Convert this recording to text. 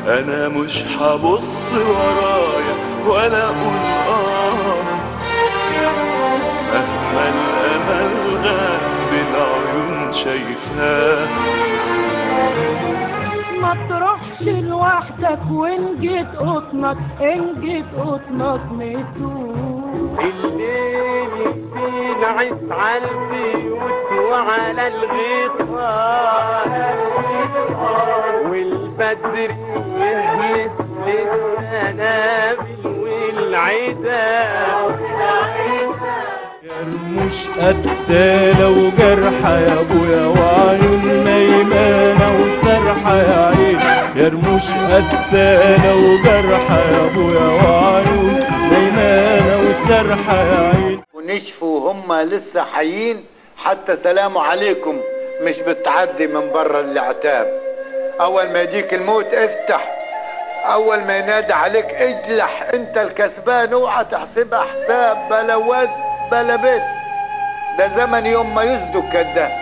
انا مش هبص ورايا ولا اقول اه مهما الامل غاب بالعيون شايفاه ما تروحش لوحدك وان جيت قطنك ان جيت قطنك متوب الليل بينعس على البيوت وعلى الغيطان والبدر يهلس للسنابل والعداد مش قتالة وجرحة يا ابويا وعيون نايمانة وسرحة يا عين يا رموش قتالة وجرحة يا ابويا وعيون نايمانة وسرحة يا عين ونشفوا هم لسه حيين حتى سلام عليكم مش بتعدي من برا العتاب اول ما يجيك الموت افتح اول ما ينادي عليك اجلح انت الكسبان اوعى تحسبها حساب بلا ود بلا بيت ده زمن يوم ما يصدق كده